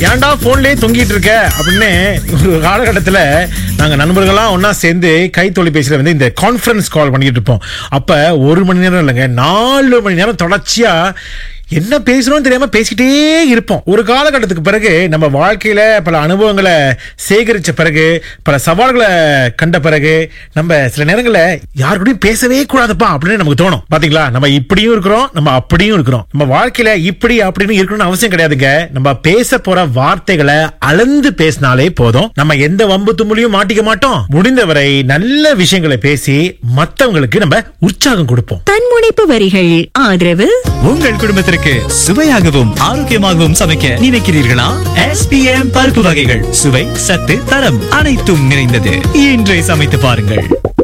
ஏன்டா போன்லயே தொங்கிட்டு இருக்க அப்படின்னு ஒரு காலகட்டத்துல நாங்க நண்பர்கள்லாம் ஒண்ணா சேர்ந்து கை தொலைபேசியில வந்து இந்த கான்ஃபரன்ஸ் கால் பண்ணிட்டு இருப்போம் அப்ப ஒரு மணி நேரம் இல்லைங்க நாலு மணி நேரம் தொடர்ச்சியா என்ன பேசணும்னு தெரியாம பேசிக்கிட்டே இருப்போம் ஒரு காலகட்டத்துக்கு பிறகு நம்ம வாழ்க்கையில பல அனுபவங்களை சேகரிச்ச பிறகு பல சவால்களை கண்ட பிறகு நம்ம சில நேரங்கள்ல யாரு கூடயும் பேசவே கூடாதுப்பா அப்படின்னு நமக்கு தோணும் பாத்தீங்களா நம்ம இப்படியும் இருக்கிறோம் நம்ம அப்படியும் இருக்கிறோம் நம்ம வாழ்க்கையில இப்படி அப்படின்னு இருக்கணும்னு அவசியம் கிடையாதுங்க நம்ம பேச போற வார்த்தைகளை அளந்து பேசினாலே போதும் நம்ம எந்த வம்பு தும்முலையும் மாட்டிக்க மாட்டோம் முடிந்தவரை நல்ல விஷயங்களை பேசி மத்தவங்களுக்கு நம்ம உற்சாகம் கொடுப்போம் தன்முனைப்பு வரிகள் ஆதரவு உங்கள் குடும்பத்திற்கு சுவையாகவும் ஆரோக்கியமாகவும் சமைக்க நினைக்கிறீர்களா எஸ்பிஎம் பருப்பு வகைகள் சுவை சத்து தரம் அனைத்தும் நிறைந்தது இன்றை சமைத்து பாருங்கள்